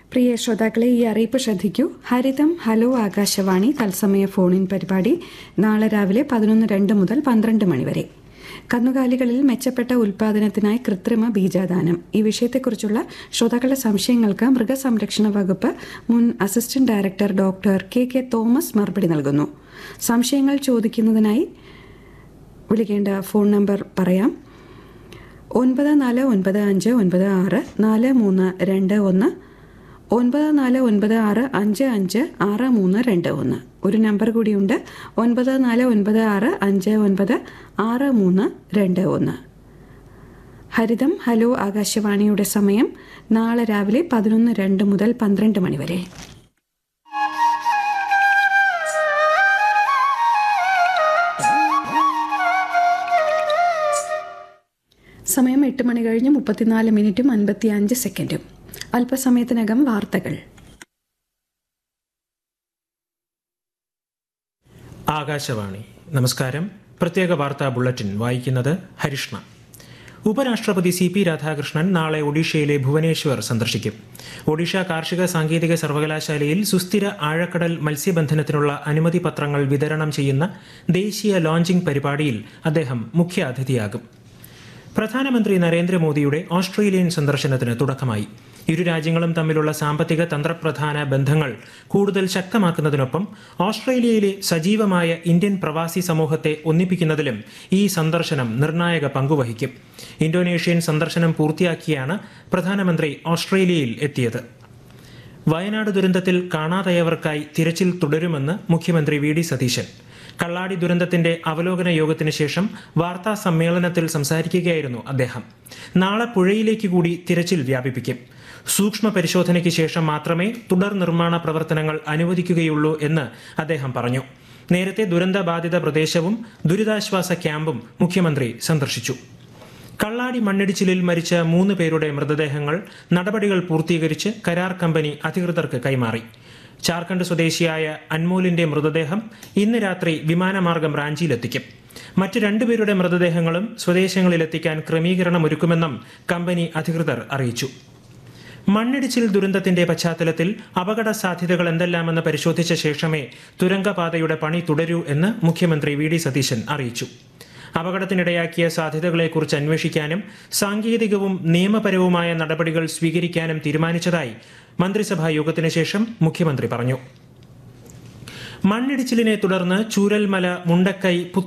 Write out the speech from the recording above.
പ്രിയ ശ്രോതാക്കളെ ഈ അറിയിപ്പ് ശ്രദ്ധിക്കൂ ഹരിതം ഹലോ ആകാശവാണി തത്സമയ ഫോണിൻ പരിപാടി നാളെ രാവിലെ പതിനൊന്ന് രണ്ട് മുതൽ പന്ത്രണ്ട് മണിവരെ കന്നുകാലികളിൽ മെച്ചപ്പെട്ട ഉൽപാദനത്തിനായി കൃത്രിമ ബീജാദാനം ഈ വിഷയത്തെക്കുറിച്ചുള്ള ശ്രോതാക്കളുടെ സംശയങ്ങൾക്ക് മൃഗസംരക്ഷണ വകുപ്പ് മുൻ assistant director doctor K K Thomas മറുപടി നൽകുന്നു സംശയങ്ങൾ ചോദിക്കുന്നതിനായി വിളിക്കേണ്ട ഫോൺ നമ്പർ പറയാം ഒൻപത് നാല് ഒൻപത് അഞ്ച് ഒൻപത് ആറ് നാല് മൂന്ന് രണ്ട് ഒന്ന് ഒൻപത് നാല് ഒൻപത് ആറ് അഞ്ച് അഞ്ച് ആറ് മൂന്ന് രണ്ട് ഒന്ന് ഒരു നമ്പർ കൂടിയുണ്ട് ഒൻപത് നാല് ഒൻപത് ആറ് അഞ്ച് ഒൻപത് ആറ് മൂന്ന് രണ്ട് ഒന്ന് ഹരിതം ഹലോ ആകാശവാണിയുടെ സമയം നാളെ രാവിലെ പതിനൊന്ന് രണ്ട് മുതൽ പന്ത്രണ്ട് മണി വരെ സമയം എട്ട് മണി കഴിഞ്ഞ് മുപ്പത്തിനാല് മിനിറ്റും അൻപത്തി അഞ്ച് സെക്കൻഡും അല്പസമയത്തിനകം വാർത്തകൾ ആകാശവാണി നമസ്കാരം പ്രത്യേക വാർത്താ ബുള്ളറ്റിൻ വായിക്കുന്നത് ഹരിഷ്ണ ഉപരാഷ്ട്രപതി സി പി രാധാകൃഷ്ണൻ നാളെ ഒഡീഷയിലെ ഭുവനേശ്വർ സന്ദർശിക്കും ഒഡീഷ കാർഷിക സാങ്കേതിക സർവകലാശാലയിൽ സുസ്ഥിര ആഴക്കടൽ മത്സ്യബന്ധനത്തിനുള്ള അനുമതി പത്രങ്ങൾ വിതരണം ചെയ്യുന്ന ദേശീയ ലോഞ്ചിംഗ് പരിപാടിയിൽ അദ്ദേഹം മുഖ്യ അതിഥിയാകും പ്രധാനമന്ത്രി നരേന്ദ്രമോദിയുടെ ഓസ്ട്രേലിയൻ സന്ദർശനത്തിന് തുടക്കമായി ഇരു രാജ്യങ്ങളും തമ്മിലുള്ള സാമ്പത്തിക തന്ത്രപ്രധാന ബന്ധങ്ങൾ കൂടുതൽ ശക്തമാക്കുന്നതിനൊപ്പം ഓസ്ട്രേലിയയിലെ സജീവമായ ഇന്ത്യൻ പ്രവാസി സമൂഹത്തെ ഒന്നിപ്പിക്കുന്നതിലും ഈ സന്ദർശനം നിർണായക പങ്കുവഹിക്കും ഇന്തോനേഷ്യൻ സന്ദർശനം പൂർത്തിയാക്കിയാണ് പ്രധാനമന്ത്രി ഓസ്ട്രേലിയയിൽ എത്തിയത് വയനാട് ദുരന്തത്തിൽ കാണാതായവർക്കായി തിരച്ചിൽ തുടരുമെന്ന് മുഖ്യമന്ത്രി വി ഡി സതീശൻ കള്ളാടി ദുരന്തത്തിന്റെ അവലോകന യോഗത്തിന് ശേഷം വാർത്താ സമ്മേളനത്തിൽ സംസാരിക്കുകയായിരുന്നു അദ്ദേഹം നാളെ പുഴയിലേക്ക് കൂടി തിരച്ചിൽ വ്യാപിപ്പിക്കും സൂക്ഷ്മ പരിശോധനയ്ക്ക് ശേഷം മാത്രമേ തുടർ നിർമ്മാണ പ്രവർത്തനങ്ങൾ അനുവദിക്കുകയുള്ളൂ എന്ന് അദ്ദേഹം പറഞ്ഞു നേരത്തെ ദുരന്ത ബാധിത പ്രദേശവും ദുരിതാശ്വാസ ക്യാമ്പും മുഖ്യമന്ത്രി സന്ദർശിച്ചു കള്ളാടി മണ്ണിടിച്ചിലിൽ മരിച്ച മൂന്ന് പേരുടെ മൃതദേഹങ്ങൾ നടപടികൾ പൂർത്തീകരിച്ച് കരാർ കമ്പനി അധികൃതർക്ക് കൈമാറി ജാർഖണ്ഡ് സ്വദേശിയായ അൻമോലിന്റെ മൃതദേഹം ഇന്ന് രാത്രി വിമാനമാർഗം റാഞ്ചിയിലെത്തിക്കും മറ്റ് രണ്ടുപേരുടെ മൃതദേഹങ്ങളും സ്വദേശങ്ങളിലെത്തിക്കാൻ ക്രമീകരണമൊരുക്കുമെന്നും കമ്പനി അധികൃതർ അറിയിച്ചു മണ്ണിടിച്ചിൽ ദുരന്തത്തിന്റെ പശ്ചാത്തലത്തിൽ അപകട സാധ്യതകൾ എന്തെല്ലാമെന്ന് പരിശോധിച്ച ശേഷമേ തുരങ്കപാതയുടെ പണി തുടരൂ എന്ന് മുഖ്യമന്ത്രി വി ഡി സതീശൻ അറിയിച്ചു അപകടത്തിനിടയാക്കിയ സാധ്യതകളെക്കുറിച്ച് അന്വേഷിക്കാനും സാങ്കേതികവും നിയമപരവുമായ നടപടികൾ സ്വീകരിക്കാനും തീരുമാനിച്ചതായി മന്ത്രിസഭാ യോഗത്തിന് ശേഷം മുഖ്യമന്ത്രി പറഞ്ഞു മണ്ണിടിച്ചിലിനെ തുടർന്ന് ചൂരൽമല മുണ്ടക്കൈ